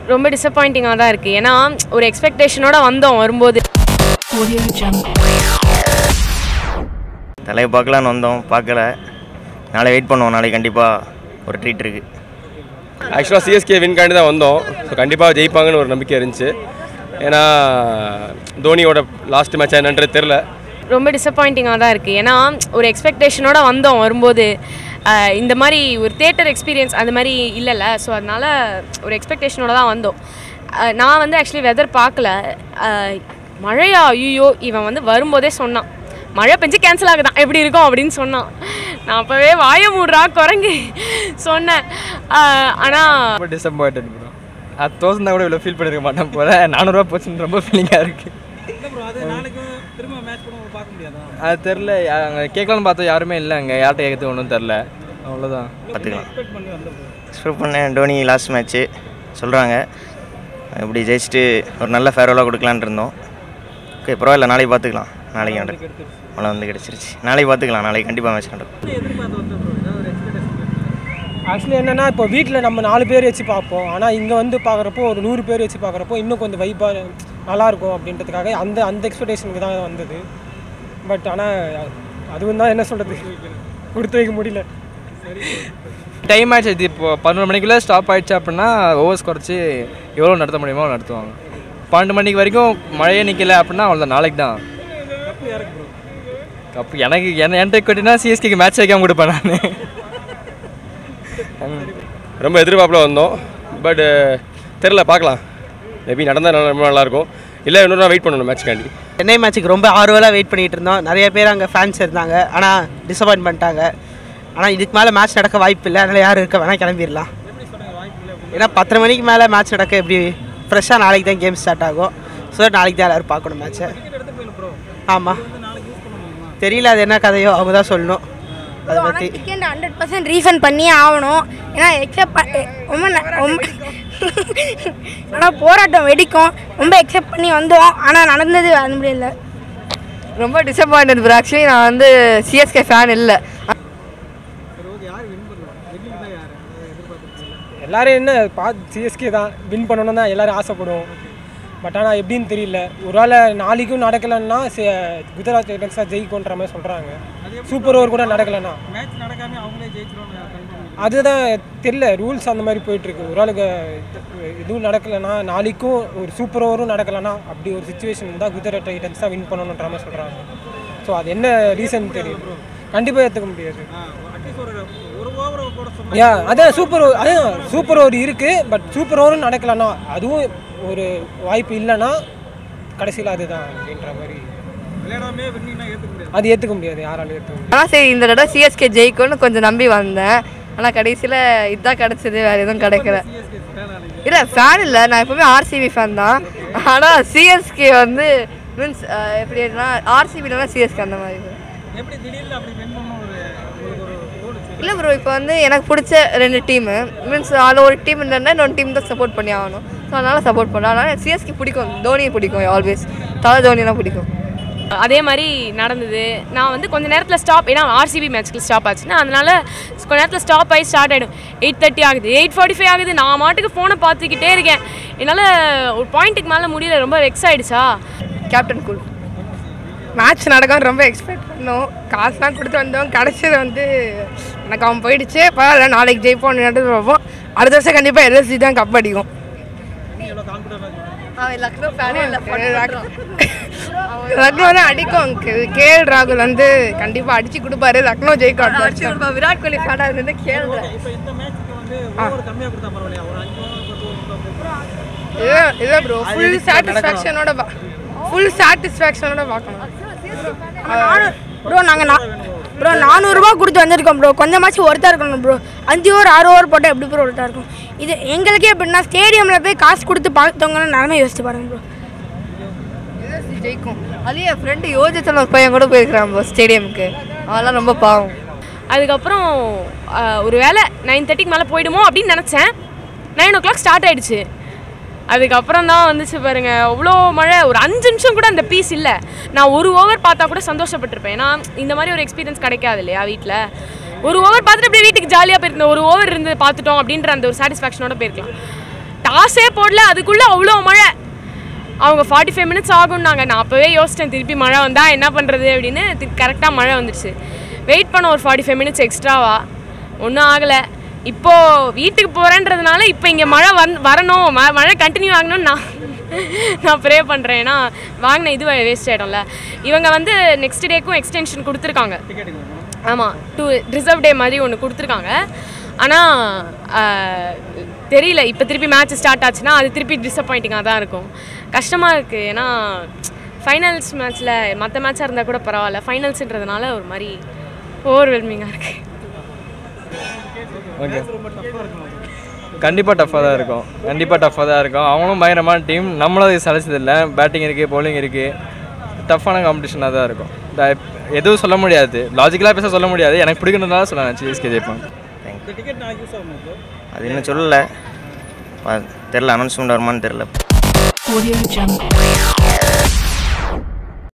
ரொம்ப டிசப்பாயிண்டிங்காக தான் இருக்குது ஏன்னா ஒரு எக்ஸ்பெக்டேஷனோட வந்தோம் வரும்போது தலையை பார்க்கலான்னு வந்தோம் பார்க்கல நாளை வெயிட் பண்ணுவோம் நாளைக்கு கண்டிப்பாக ஒரு ட்ரீட் இருக்குது ஆக்சுவலாக சிஎஸ்கே வின் காண்டி தான் வந்தோம் ஸோ கண்டிப்பாக ஜெயிப்பாங்கன்னு ஒரு நம்பிக்கை இருந்துச்சு ஏன்னா தோனியோட லாஸ்ட் மேட்ச் என்னன்றது தெரில ரொம்ப டிசப்பாயிண்டிங்காக தான் இருக்குது ஏன்னா ஒரு எக்ஸ்பெக்டேஷனோட வந்தோம் வரும்போது ஆஹ் இந்த மாதிரி ஒரு தேட்டர் எக்ஸ்பீரியன்ஸ் அந்த மாதிரி இல்லைல்ல ஸோ அதனால் ஒரு எக்ஸ்பெக்டேஷனோட தான் வந்தோம் ஆஹ் நான் வந்து ஆக்சுவலி வெதர் பார்க்கல ஆஹ் மழையா ஐயோ இவன் வந்து வரும்போதே சொன்னான் மழை பெஞ்சு கேன்சல் ஆகுதான் எப்படி இருக்கும் அப்படின்னு சொன்னான் நான் அப்போவே வாய மூடுறா குரங்கு சொன்னேன் ஆனால் ரொம்ப டிசப்பாயிண்டட் ப்ரோ அது தோசை கூட இவ்வளோ ஃபீல் பண்ணிருக்க மாட்டேன் போல நானூறுரூவா போச்சுன்னு ரொம்ப ஃபீலிங்காக இருக்கு அது தெரில அங்கே கேட்கலான்னு பார்த்தா யாருமே இல்லை அங்கே யார்கிட்ட கேட்கறது ஒன்றும் தெரில அவ்வளோதான் பார்த்துக்கலாம் எக்ஸ்பெக்ட் பண்ணேன் டோனி லாஸ்ட் மேட்ச்சு சொல்கிறாங்க இப்படி ஜெயிச்சுட்டு ஒரு நல்ல ஃபேர்வெலாக கொடுக்கலான்னு இருந்தோம் ஓகே பரவாயில்ல நாளைக்கு பார்த்துக்கலாம் நாளைக்கு நடக்கும் மழை வந்து கிடச்சிருச்சு நாளைக்கு பார்த்துக்கலாம் நாளைக்கு கண்டிப்பாக மேட்ச் நடக்கும் ஆக்சுவலி என்னென்னா இப்போ வீட்டில் நம்ம நாலு பேர் வச்சு பார்ப்போம் ஆனால் இங்கே வந்து பார்க்குறப்போ ஒரு நூறு பேர் வச்சு பார்க்குறப்போ இன்னும் கொஞ்சம் வைப்பாக நல்லாயிருக்கும் அப்படின்றதுக்காக அந்த அந்த எக்ஸ்பெக்டேஷனுக்கு தான் வந்தது பட் ஆனால் அதுவும் தான் என்ன சொல்கிறது கொடுத்து வைக்க முடியல டைம் ஆயிடுச்சு இது இப்போ பதினொரு மணிக்குள்ளே ஸ்டாப் ஆயிடுச்சு அப்படின்னா ஓவர்ஸ் குறைச்சி எவ்வளோ நடத்த முடியுமோ அவ்வளோ நடத்துவாங்க பன்னெண்டு மணிக்கு வரைக்கும் மழையே நிற்கல அப்படின்னா அவ்வளோதான் நாளைக்கு தான் கப்பு எனக்கு என்ன என்கிட்ட கேட்டிங்கன்னா சிஎஸ்கேக்கு மேட்ச் வைக்காம கொடுப்பேன் நான் ரொம்ப எதிர்பார்ப்பில் வந்தோம் பட் தெரில பார்க்கலாம் மேபி நடந்தால் நல்லா ரொம்ப நல்லாயிருக்கும் இல்லை இன்னொரு நாள் வெயிட் பண்ணணும் மேட்ச்காண்டி சென்னை மேட்ச்சுக்கு ரொம்ப ஆர்வலாக வெயிட் பண்ணிட்டு இருந்தோம் நிறைய பேர் அங்கே ஃபேன்ஸ் இருந்தாங்க ஆனால் டிசப்பாயின்ட் பண்ணிட்டாங்க ஆனால் இதுக்கு மேலே மேட்ச் நடக்க வாய்ப்பு இல்லை அதனால் யாரும் இருக்க வேணால் கிளம்பிடலாம் ஏன்னா பத்தரை மணிக்கு மேலே மேட்ச் நடக்க எப்படி ஃப்ரெஷ்ஷாக நாளைக்கு தான் கேம் ஸ்டார்ட் ஆகும் ஸோ நாளைக்கு தான் எல்லோரும் பார்க்கணும் மேட்ச்சை ஆமாம் தெரியல அது என்ன கதையோ அவங்க தான் சொல்லணும் அதை பற்றி டிக்கெட் ஹண்ட்ரட் பர்சன்ட் ரீஃபண்ட் பண்ணியே ஆகணும் ஏன்னா எக்ஸப்ட் ரொம்ப ந- ரொம்ப ஆனால் போராட்டம் வெடிக்கும் ரொம்ப எக்ஸப்ட் பண்ணி வந்தோம் ஆனால் நடந்தது அது முடியல ரொம்ப டிசப்பாயிண்டட் ப்ரோ ஆக்சுவலி நான் வந்து சிஎஸ்கே ஃபேன் இல்லை எல்லாரும் என்ன பா சிஎஸ்கே தான் வின் பண்ணணும் தான் எல்லாரும் ஆசைப்படுவோம் பட் ஆனால் எப்படின்னு தெரியல ஒரு வேளை நாளைக்கும் நடக்கலைன்னா சி- குஜராத் டைட்டன்ஸ் தான் ஜெயிக்கும்ன்ற மாதிரி சொல்கிறாங்க சூப்பர் ஓவர் கூட நடக்கலைன்னா அதுதான் தெரியல ரூல்ஸ் அந்த மாதிரி போயிட்டுருக்கு ஒரு ஆளுக்கு எதுவும் நடக்கலைன்னா நாளைக்கும் ஒரு சூப்பர் ஓவரும் நடக்கலைன்னா அப்படி ஒரு சுச்சுவேஷன் தான் குஜராத் டைட்டன்ஸ் தான் வின் பண்ணணுன்ற மாதிரி சொல்கிறாங்க ஸோ அது என்ன ரீசன் தெரியும் கண்டிப்பாக ஏற்றுக்க முடியாது யா அதான் சூப்பர் ஓவர் அதான் சூப்பர் ஓவர் இருக்குது பட் சூப்பர் ஓவரும் நடக்கலைன்னா அதுவும் ஒரு வாய்ப்பு இல்லைன்னா கடைசியில் அதுதான் அப்படின்ற மாதிரி அது ஏற்றுக்க முடியாது யாராலும் ஏற்றுக்க முடியாது ஆனால் சரி இந்த தடவை சிஎஸ்கே ஜெயிக்கும்னு கொஞ்சம் நம்பி வந்தேன் ஆனால் கடைசியில் இதுதான் கிடச்சிது வேறு எதுவும் கிடைக்கல இல்லை ஃபேன் இல்லை நான் எப்பவுமே ஆர்சிபி ஃபேன் தான் ஆனால் சிஎஸ்கே வந்து மீன்ஸ் எப்படின்னா ஆர்சிபிலனா சிஎஸ்கே அந்த மாதிரி இல்லை ப்ரோ இப்போ வந்து எனக்கு பிடிச்ச ரெண்டு டீமு மீன்ஸ் அதில் ஒரு டீம் இல்லைன்னா இன்னொரு டீம் தான் சப்போர்ட் பண்ணி ஆகணும் ஸோ அதனால் சப்போர்ட் பண்ணேன் அதனால் சிஎஸ்கே பிடிக்கும் தோனியை பிடிக்கும் ஆல்வேஸ் தலை தோனியெல்லாம் பிடிக்கும் அதே மாதிரி நடந்தது நான் வந்து கொஞ்ச நேரத்தில் ஸ்டாப் ஏன்னா ஆர்சிபி மேட்ச்க்கு ஸ்டாப் ஆச்சுன்னா அதனால கொஞ்ச நேரத்தில் ஸ்டாப் ஆகி ஸ்டார்ட் ஆகிடும் எயிட் தேர்ட்டி ஆகுது எயிட் ஃபார்ட்டி ஃபைவ் ஆகுது நான் மாட்டுக்கு ஃபோனை பார்த்துக்கிட்டே இருக்கேன் என்னால் ஒரு பாயிண்ட்டுக்கு மேலே முடியல ரொம்ப வெக்ஸ் ஆயிடுச்சா கேப்டன் கூல் மேட்ச் நடக்கும் ரொம்ப எக்ஸ்பெக்ட் பண்ணோம் காசுலாம் கொடுத்து வந்தோம் கடைசியில் வந்து எனக்கு அவன் போயிடுச்சு பரவாயில்ல நாளைக்கு ஜெயிப்போம் நடந்து பார்ப்போம் அடுத்த வருஷம் கண்டிப்பாக எல்எஸ்சி தான் கப் அடிக்கும் அவன் லக்னோ ஃபேனே இல்லை லக்னோ தான் அடிக்கும் கே எல் ராகுல் வந்து கண்டிப்பாக அடிச்சு கொடுப்பாரு லக்னோ ஜெயிக்கும் அடுத்த வருஷம். இப்போ விராட் கோலி ஃபேனாக இருந்து கேள்வி இதுதான் இதுதான் ப்ரோ ஃபுல் சாட்டிஸ்ஃபேக்ஷனோட ஃபுல் சாட்டிஸ்ஃபேக்ஷனோட பார்க்கணும் ப்ரோ நாங்கள் ப்ரோ நானூறுரூபா கொடுத்து வந்திருக்கோம் ப்ரோ கொஞ்சமாச்சும் ஒருத்தா இருக்கணும் ப்ரோ அஞ்சு ஓவர் ஆறு ஓவர் போட்டால் எப்படி ப்ரோ ஒருத்தா இருக்கும் இது எங்களுக்கே எப்படின்னா ஸ்டேடியமில் போய் காசு கொடுத்து பார்த்தவங்கன்னு நிலமை யோசிச்சு பாருங்க ப்ரோ ஜெயிக்கும் அதுலேயும் என் ஃப்ரெண்டு யோஜித்தன் ஒரு பையன் கூட போயிருக்கிறான் ப்ரோ ஸ்டேடியமுக்கு அவன்லாம் ரொம்ப பாவம் அதுக்கப்புறம் ஆஹ், ஒரு வேளை நைன் தேர்ட்டிக்கு மேலே போயிடுமோ அப்படின்னு நினச்சேன் நைன் ஓ கிளாக் ஸ்டார்ட் ஆயிடுச்சு அதுக்கப்புறம் தான் வந்துச்சு பாருங்க அவ்வளோ மழை ஒரு அஞ்சு நிமிஷம் கூட அந்த பீஸ் இல்லை நான் ஒரு ஓவர் பார்த்தா கூட சந்தோஷப்பட்டிருப்பேன் ஏன்னா இந்த மாதிரி ஒரு எக்ஸ்பீரியன்ஸ் கிடைக்காது இல்லையா வீட்டில் ஒரு ஓவர் பார்த்துட்டு அப்படியே வீட்டுக்கு ஜாலியாக போயிருந்தேன் ஒரு ஓவர் இருந்து பார்த்துட்டோம் அப்படின்ற அந்த ஒரு சாட்டிஸ்ஃபேக்ஷனோட போயிருக்கலாம் டாஸே போடல அதுக்குள்ளே அவ்வளோ மழை அவங்க ஃபார்ட்டி ஃபைவ் மினிட்ஸ் ஆகும்னாங்க நான் அப்போவே யோசித்தேன் திருப்பி மழை வந்தால் என்ன பண்ணுறது அப்படின்னு கரெக்டாக மழை வந்துடுச்சு வெயிட் பண்ண ஒரு ஃபார்ட்டி ஃபைவ் மினிட்ஸ் எக்ஸ்ட்ராவா ஒன்றும் ஆகலை இப்போது வீட்டுக்கு போகிறேன்றதுனால இப்போ இங்கே மழை வந் வரணும் ம மழை கண்டினியூ ஆகணும்னு நான் நான் ப்ரே பண்ணுறேன் ஏன்னா வாங்கின இது வேஸ்ட் ஆகிடும்ல இவங்க வந்து நெக்ஸ்ட் டேக்கும் எக்ஸ்டென்ஷன் கொடுத்துருக்காங்க ஆமாம் டூ ரிசர்வ் டே மாதிரி ஒன்று கொடுத்துருக்காங்க ஆனால் தெரியல இப்போ திருப்பி மேட்ச் ஸ்டார்ட் ஆச்சுன்னா அது திருப்பி டிசப்பாயிண்டிங்காக தான் இருக்கும் கஷ்டமாக இருக்குது ஏன்னா ஃபைனல்ஸ் மேட்ச்சில் மற்ற மேட்சாக இருந்தால் கூட பரவாயில்ல ஃபைனல்ஸ்ன்றதுனால ஒரு மாதிரி ஓவர்வெல்மிங்காக இருக்குது ஓகே கண்டிப்பாக டஃப்பாக தான் இருக்கும் கண்டிப்பாக டஃப்பாக தான் இருக்கும் அவங்களும் பயங்கரமான டீம் நம்மளும் அது சளைச்சதில்லை பேட்டிங் இருக்குது bowling இருக்குது டஃப்பான காம்படிஷனாக தான் இருக்கும் த- எதுவும் சொல்ல முடியாது லாஜிக்கலாக பேச சொல்ல முடியாது எனக்கு பிடிக்கணுன்றதால சொல்லலாம் சிஎஸ்கே ஜெயிப்பாங்க அது இன்னும் சொல்லலை தெரில அனௌன்ஸ்மெண்ட் வருமான்னு தெரில Audio Jungle.